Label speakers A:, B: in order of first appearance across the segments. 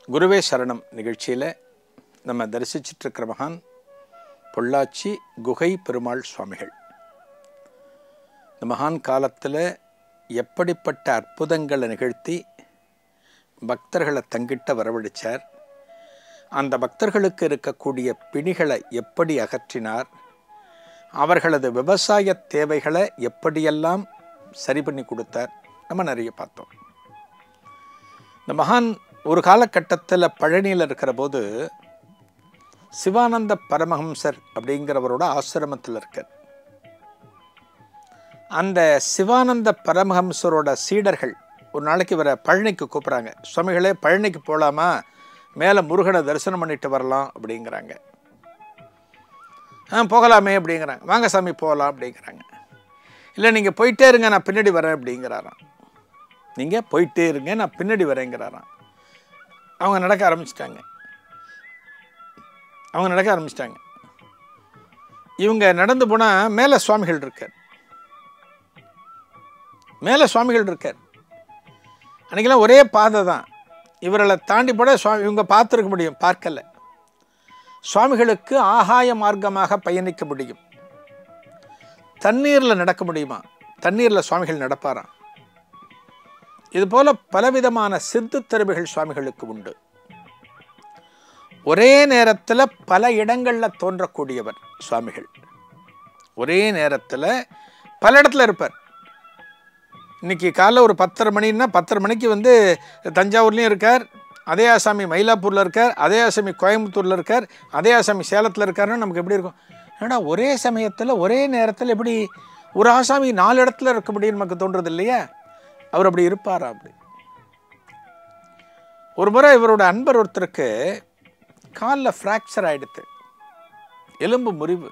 A: குருவே சரணம் நிகழ்ச்சியில் நம்ம தரிசிச்சிட்டு இருக்கிற மகான் பொள்ளாச்சி குகை பெருமாள் சுவாமிகள் இந்த மகான் காலத்தில் எப்படிப்பட்ட அற்புதங்களை நிகழ்த்தி பக்தர்களை தங்கிட்ட வரவழைச்சார் அந்த பக்தர்களுக்கு இருக்கக்கூடிய பிணிகளை எப்படி அகற்றினார் அவர்களது விவசாய தேவைகளை எப்படியெல்லாம் சரி பண்ணி கொடுத்தார் நம்ம நிறைய பார்த்தோம் இந்த மகான் ஒரு காலகட்டத்தில் பழனியில் இருக்கிற போது சிவானந்த பரமஹம்சர் அப்படிங்கிறவரோட ஆசிரமத்தில் இருக்கார் அந்த சிவானந்த பரமஹம்சரோட சீடர்கள் ஒரு நாளைக்கு இவரை பழனிக்கு கூப்பிட்றாங்க சுவாமிகளே பழனிக்கு போகலாமா மேலே முருகனை தரிசனம் பண்ணிட்டு வரலாம் அப்படிங்கிறாங்க ஆ போகலாமே அப்படிங்கிறாங்க வாங்க சாமி போகலாம் அப்படிங்கிறாங்க இல்லை நீங்கள் போயிட்டே இருங்க நான் பின்னாடி வரேன் அப்படிங்கிறாராம் நீங்கள் போயிட்டே இருங்க நான் பின்னாடி வரேங்கிறாராம் அவங்க நடக்க ஆரம்பிச்சிட்டாங்க அவங்க நடக்க ஆரம்பிச்சிட்டாங்க இவங்க நடந்து போனால் மேலே சுவாமிகள் இருக்கார் மேலே சுவாமிகள் இருக்கார் அன்றைக்கெல்லாம் ஒரே பாதை தான் இவர்களை தாண்டி போட சுவாமி இவங்க பார்த்துருக்க முடியும் பார்க்கல சுவாமிகளுக்கு ஆகாய மார்க்கமாக பயணிக்க முடியும் தண்ணீரில் நடக்க முடியுமா தண்ணீரில் சுவாமிகள் நடப்பாராம் இதுபோல பலவிதமான சித்து திறமைகள் சுவாமிகளுக்கு உண்டு ஒரே நேரத்தில் பல இடங்களில் தோன்றக்கூடியவர் சுவாமிகள் ஒரே நேரத்தில் பல இடத்துல இருப்பார் இன்னைக்கு காலைல ஒரு பத்தரை மணின்னா பத்தரை மணிக்கு வந்து தஞ்சாவூர்லேயும் இருக்கார் அதே ஆசாமி மயிலாப்பூரில் இருக்கார் அதே ஆசாமி கோயம்புத்தூரில் இருக்கார் அதே ஆசாமி சேலத்தில் இருக்காருன்னா நமக்கு எப்படி இருக்கும் ஏன்னா ஒரே சமயத்தில் ஒரே நேரத்தில் எப்படி ஒரு ஆசாமி நாலு இடத்துல இருக்க முடியும் நமக்கு தோன்றது இல்லையா அவர் அப்படி இருப்பாரா அப்படி ஒரு முறை இவரோட அன்பர் ஒருத்தருக்கு காலில் ஃப்ராக்சர் ஆயிடுத்து எலும்பு முறிவு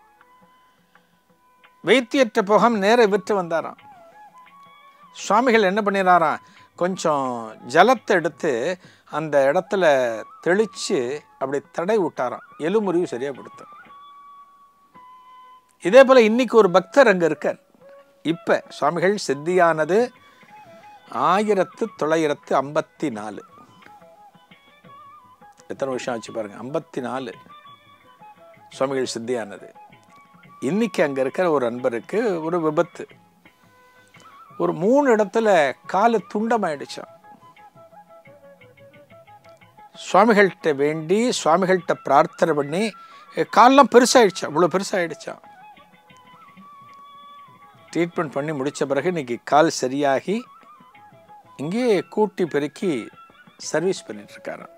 A: வைத்தியற்ற போகாம நேர விட்டு வந்தாராம் சுவாமிகள் என்ன பண்ணினாராம் கொஞ்சம் ஜலத்தை எடுத்து அந்த இடத்துல தெளித்து அப்படி தடை விட்டாராம் எலுமுறிவு சரியாக படுத்தார் இதே போல் இன்னைக்கு ஒரு பக்தர் அங்கே இருக்கார் இப்போ சுவாமிகள் சித்தியானது ஆயிரத்து தொள்ளாயிரத்து ஐம்பத்தி நாலு எத்தனை வருஷம் ஆச்சு பாருங்க ஐம்பத்தி நாலு சுவாமிகள் சித்தியானது இன்னைக்கு அங்கே இருக்கிற ஒரு அன்பருக்கு ஒரு விபத்து ஒரு மூணு இடத்துல காலு துண்டமாயிடுச்சான் சுவாமிகள்கிட்ட வேண்டி சுவாமிகள்கிட்ட பிரார்த்தனை பண்ணி காலெலாம் பெருசாகிடுச்சா இவ்வளோ பெருசாகிடுச்சான் ட்ரீட்மெண்ட் பண்ணி முடித்த பிறகு இன்னைக்கு கால் சரியாகி இங்கேயே கூட்டி பெருக்கி சர்வீஸ் பண்ணிட்டுருக்காராம்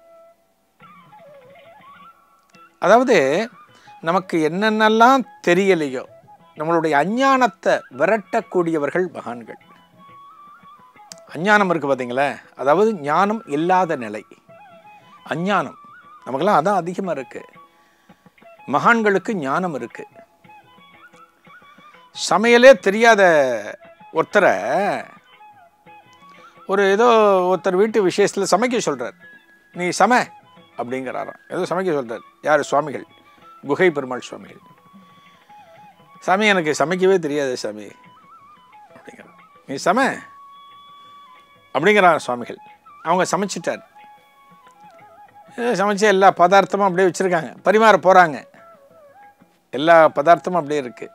A: அதாவது நமக்கு என்னென்னலாம் தெரியலையோ நம்மளுடைய அஞ்ஞானத்தை விரட்டக்கூடியவர்கள் மகான்கள் அஞ்ஞானம் இருக்குது பார்த்தீங்களா அதாவது ஞானம் இல்லாத நிலை அஞ்ஞானம் நமக்கெல்லாம் அதான் அதிகமாக இருக்குது மகான்களுக்கு ஞானம் இருக்குது சமையலே தெரியாத ஒருத்தரை ஒரு ஏதோ ஒருத்தர் வீட்டு விசேஷத்தில் சமைக்க சொல்கிறார் நீ சம அப்படிங்கிறாராம் ஏதோ சமைக்க சொல்கிறார் யார் சுவாமிகள் குகை பெருமாள் சுவாமிகள் சாமி எனக்கு சமைக்கவே தெரியாது சாமி அப்படிங்கிறார் நீ சம அப்படிங்கிறார் சுவாமிகள் அவங்க சமைச்சிட்டார் சமைச்சு எல்லா பதார்த்தமும் அப்படியே வச்சுருக்காங்க பரிமாற போகிறாங்க எல்லா பதார்த்தமும் அப்படியே இருக்குது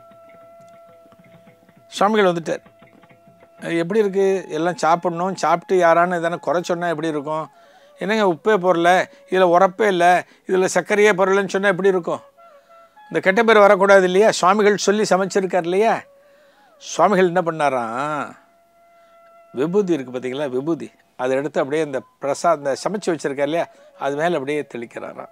A: சுவாமிகள் வந்துட்டார் எப்படி இருக்குது எல்லாம் சாப்பிட்ணும் சாப்பிட்டு யாரான்னு எதனா குறை சொன்னால் எப்படி இருக்கும் என்னங்க உப்பே போடல இதில் உரப்பே இல்லை இதில் சர்க்கரையே போடலன்னு சொன்னால் எப்படி இருக்கும் இந்த கெட்ட பேர் வரக்கூடாது இல்லையா சுவாமிகள் சொல்லி சமைச்சிருக்கார் இல்லையா சுவாமிகள் என்ன பண்ணாராம் விபூதி இருக்குது பார்த்தீங்களா விபூதி அதை எடுத்து அப்படியே இந்த பிரசாத் இந்த சமைச்சு வச்சுருக்கார் இல்லையா அது மேலே அப்படியே தெளிக்கிறாராம்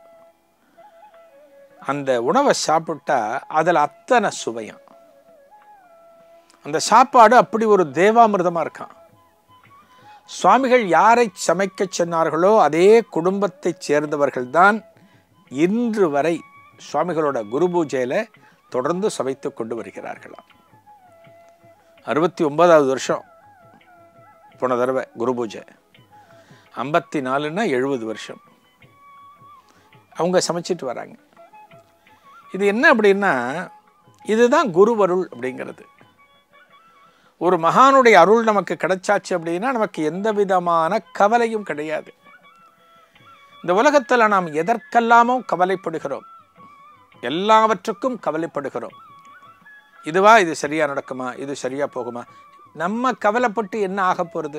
A: அந்த உணவை சாப்பிட்டா அதில் அத்தனை சுவையம் அந்த சாப்பாடு அப்படி ஒரு தேவாமிர்தமாக இருக்கான் சுவாமிகள் யாரை சமைக்க சொன்னார்களோ அதே குடும்பத்தைச் சேர்ந்தவர்கள்தான் இன்று வரை சுவாமிகளோட குரு பூஜையில் தொடர்ந்து சமைத்து கொண்டு வருகிறார்களாம் அறுபத்தி ஒன்பதாவது வருஷம் போன தடவை குரு பூஜை ஐம்பத்தி நாலுன்னா எழுபது வருஷம் அவங்க சமைச்சிட்டு வராங்க இது என்ன அப்படின்னா இதுதான் குருவருள் அப்படிங்கிறது ஒரு மகானுடைய அருள் நமக்கு கிடைச்சாச்சு அப்படின்னா நமக்கு எந்த விதமான கவலையும் கிடையாது இந்த உலகத்தில் நாம் எதற்கெல்லாமோ கவலைப்படுகிறோம் எல்லாவற்றுக்கும் கவலைப்படுகிறோம் இதுவா இது சரியா நடக்குமா இது சரியா போகுமா நம்ம கவலைப்பட்டு என்ன ஆக போகிறது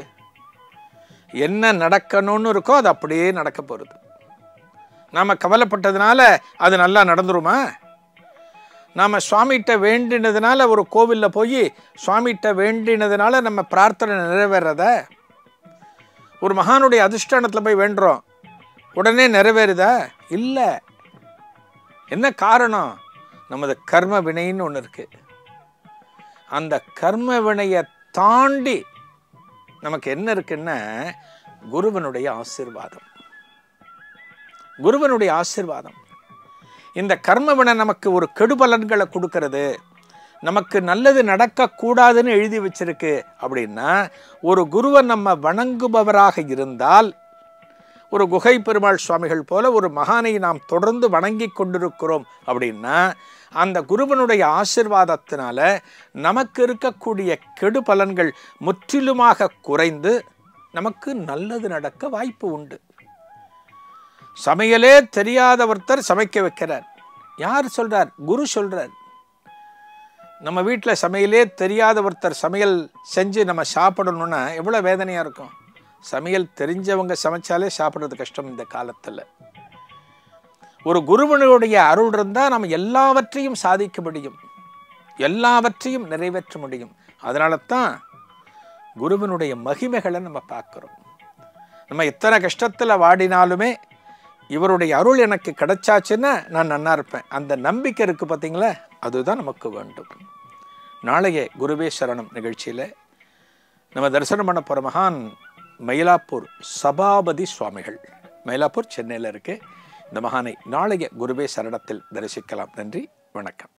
A: என்ன நடக்கணும்னு இருக்கோ அது அப்படியே நடக்க போகிறது நாம் கவலைப்பட்டதுனால அது நல்லா நடந்துருமா நாம் சுவாமிகிட்ட வேண்டினதுனால ஒரு கோவிலில் போய் சுவாமிகிட்ட வேண்டினதுனால நம்ம பிரார்த்தனை நிறைவேறத ஒரு மகானுடைய அதிஷ்டானத்தில் போய் வேண்டுறோம் உடனே நிறைவேறுதா இல்லை என்ன காரணம் நமது கர்ம வினைன்னு ஒன்று இருக்கு அந்த கர்ம வினையை தாண்டி நமக்கு என்ன இருக்குன்னா குருவனுடைய ஆசிர்வாதம் குருவனுடைய ஆசிர்வாதம் இந்த கர்மவினை நமக்கு ஒரு கெடுபலன்களை கொடுக்கறது நமக்கு நல்லது நடக்கக்கூடாதுன்னு எழுதி வச்சிருக்கு அப்படின்னா ஒரு குருவை நம்ம வணங்குபவராக இருந்தால் ஒரு குகை பெருமாள் சுவாமிகள் போல ஒரு மகானை நாம் தொடர்ந்து வணங்கி கொண்டிருக்கிறோம் அப்படின்னா அந்த குருவனுடைய ஆசிர்வாதத்தினால நமக்கு இருக்கக்கூடிய கெடு பலன்கள் முற்றிலுமாக குறைந்து நமக்கு நல்லது நடக்க வாய்ப்பு உண்டு சமையலே தெரியாத ஒருத்தர் சமைக்க வைக்கிறார் யார் சொல்றார் குரு சொல்றார் நம்ம வீட்டில் சமையலே தெரியாத ஒருத்தர் சமையல் செஞ்சு நம்ம சாப்பிடணும்னா எவ்வளோ வேதனையாக இருக்கும் சமையல் தெரிஞ்சவங்க சமைச்சாலே சாப்பிட்றது கஷ்டம் இந்த காலத்தில் ஒரு குருவனுடைய அருள் இருந்தால் நம்ம எல்லாவற்றையும் சாதிக்க முடியும் எல்லாவற்றையும் நிறைவேற்ற முடியும் அதனால தான் குருவனுடைய மகிமைகளை நம்ம பார்க்குறோம் நம்ம எத்தனை கஷ்டத்தில் வாடினாலுமே இவருடைய அருள் எனக்கு கிடைச்சாச்சுன்னா நான் நன்னா இருப்பேன் அந்த நம்பிக்கை இருக்குது பார்த்தீங்களா அதுதான் நமக்கு வேண்டும் நாளைய குருவே சரணம் நிகழ்ச்சியில் நம்ம தரிசனம் பண்ண போகிற மகான் மயிலாப்பூர் சபாபதி சுவாமிகள் மயிலாப்பூர் சென்னையில் இருக்குது இந்த மகானை நாளைய குருவே சரணத்தில் தரிசிக்கலாம் நன்றி வணக்கம்